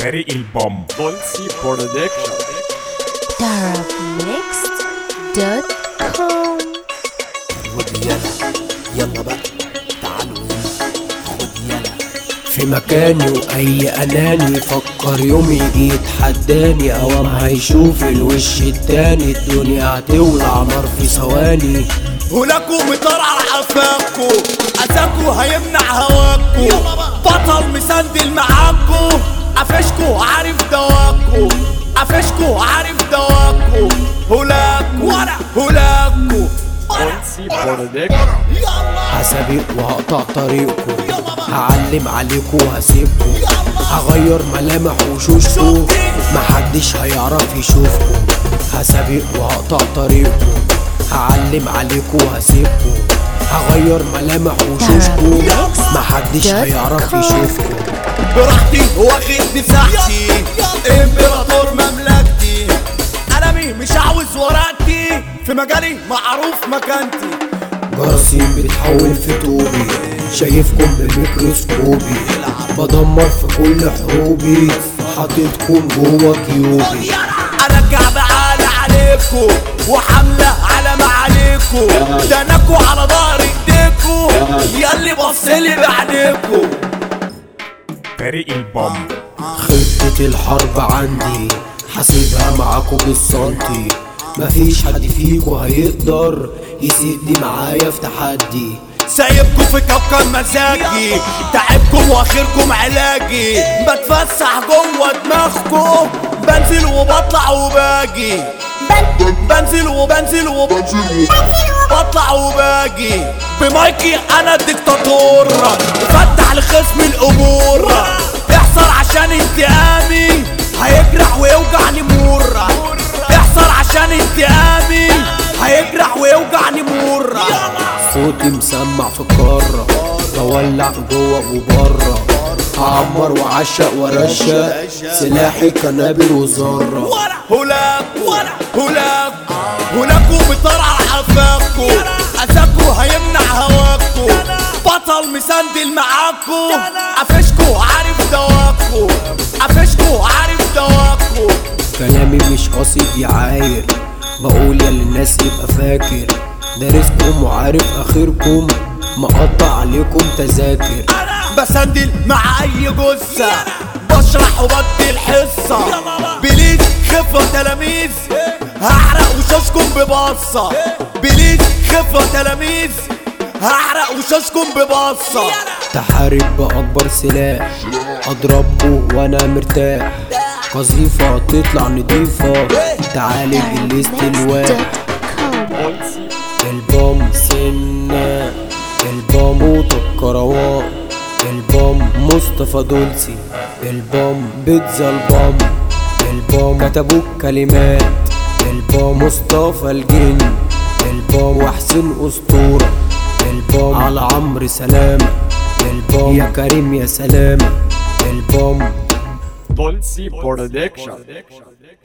فريق البوم بولسي برودكشن darabmixed.com خد يلا يلا بقى تعالوا هنا خد يلا في مكاني واي اناني فكر يوم يجي يتحداني اوام هيشوف الوش التاني الدنيا هتولع نار في ثواني هلاكوا مطرع عفاكوا أساكوا هيمنع هواكوا بطل مسندل معاكوا عفشكوا عارف دواكوا عفشكوا عارف دواكوا هلاكوا هلاكوا بولسي برودكشن هسابق وهقطع طريقكم هعلم عليكم وهسيبكم هغير ملامح وشوشكم محدش هيعرف يشوفكم هسابق وهقطع طريقكم هعلم عليكم وهسيبكم هغير ملامح وشوشكم محدش هيعرف يشوفكم براحتي واخد مساحتي امبراطور مملكتي قلمي مش عاوز ورقتي في مجالي معروف مكانتي جراثيم بتحول في طوبي شايفكم بميكروسكوبي بدمر في كل حروبي حاططكم جوه كيوبي ارجع بعالي عليكو وحملة على ما عليكو دنكو على ظهر ايديكو ياللي بصلي بعينيكو فريق البوم خطة الحرب عندي حاسبها معاكم بالسنتي مفيش حد فيكو هيقدر يسد معايا في تحدي سايبكم في كوكب مزاجي تعبكم واخركم علاجي بتفسح جوه دماغكم بنزل وبطلع وباجي بنزل وبنزل وبنزل بطلع وباجي بمايكي انا الدكتاتور فتح لخصم الامور احصر عشان انتقامي هيجرح ويوجعني مرة احصر عشان انتقامي هيجرح ويوجعني مرة صوتي مسمع في القارة بولع جوه وبره هعمر وعشق ورشق سلاحي قنابل وذرة هلاك هلاك هلاكوا بطرع عفاكوا أساكوا هيمنع هواكوا بطل مسندل معاكوا عفشكوا عارف دواكوا عفشكوا عارف دواكوا كلامي مش قصيد يعاير بقول يا للناس يبقى فاكر دارسكم وعارف اخركم مقطع عليكم تذاكر بسندل مع اي جثة بشرح وبدي الحصة بليز خفة تلاميذ هحرق وشاشكم ببصة بليز خفة تلاميذ هحرق وشاشكم ببصة تحارب بأكبر سلاح أضربكوا وأنا مرتاح قذيفة تطلع نضيفة تعالج الاستلواء بولسي البوم سنة البوم موت الكروان البوم مصطفى دولسي البوم بيتزا البوم البوم كتبوا الكلمات البوم مصطفى الجن البوم وحسين أسطورة البوم على عمرو سلامة البوم يا كريم يا سلامة البوم بولسي برودكشن